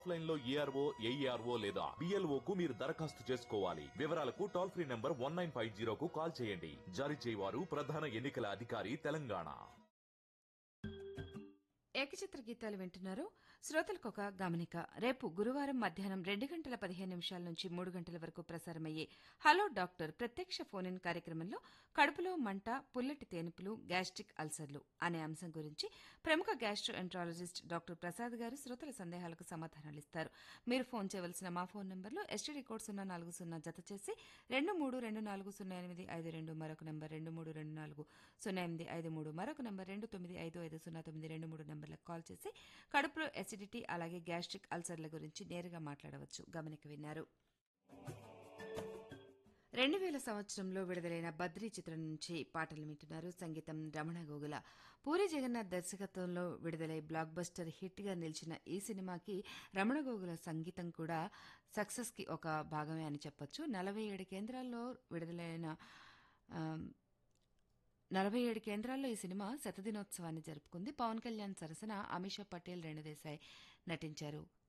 offline లో ARO AERO లేదా BLO కు మీరు దరఖాస్తు చేసుకోవాలి వివరాలకు toll free number one nine five జీరోకు కాల్ చేయండి జారీ చేయవారు ప్రధాన ఎన్నికల అధికారి తెలంగాణ ఏకచిత్ర గీతాలు వింటున్నారు శ్రోతలకు ఒక గమనిక రేపు గురువారం మధ్యాహ్నం రెండు గంటల పదిహేను నిమిషాల నుంచి మూడు గంటల వరకు ప్రసారమయ్యే హలో డాక్టర్ ప్రత్యక్ష ఫోన్ ఇన్ కార్యక్రమంలో కడుపులో మంట పుల్లటి తేనుపులు గ్యాస్ట్రిక్ అల్సర్లు అనే అంశం గురించి ప్రముఖ గ్యాస్ట్రో ఎంట్రాలజిస్ట్ డాక్టర్ ప్రసాద్ గారు శ్రోతల సందేహాలకు సమాధానాలు ఇస్తారు మీరు ఫోన్ చేయవలసిన మా ఫోన్ నంబర్లో ఎస్టీడీ కోడ్ సున్నా నాలుగు సున్నా జత చేసి రెండు మూడు రెండు నాలుగు సున్నా ఎనిమిది ఐదు రెండు మరొక నంబర్ రెండు మూడు రెండు నాలుగు సున్నా ఎనిమిది ఐదు మూడు మరొక నంబర్ రెండు తొమ్మిది ఐదు ఐదు సున్నా తొమ్మిది రెండు మూడు నంబర్లకు కాల్ చేసి కడుపులో ఎసిడిటీ అలాగే గ్యాస్ట్రిక్ అల్సర్ల గురించి నేరుగా మాట్లాడవచ్చు గమనిక విన్నారు రెండు వేల సంవత్సరంలో విడుదలైన బద్రీ చిత్రం నుంచి పాటలు వింటున్నారు సంగీతం రమణ గోగుల పూరి జగన్నాథ్ దర్శకత్వంలో విడుదలై బ్లాక్ బస్టర్ హిట్ గా నిలిచిన ఈ సినిమాకి రమణ గోగుల సంగీతం కూడా సక్సెస్ కి ఒక భాగమే అని చెప్పొచ్చు నలభై ఏడు కేంద్రాల్లో విడుదలైన ఆ, నలభై ఏడు కేంద్రాల్లో ఈ సినిమా శతదినోత్సవాన్ని జరుపుకుంది పవన్ కళ్యాణ్ సరసన అమిషా పటేల్ రేణుదేశాయ్ నటించారు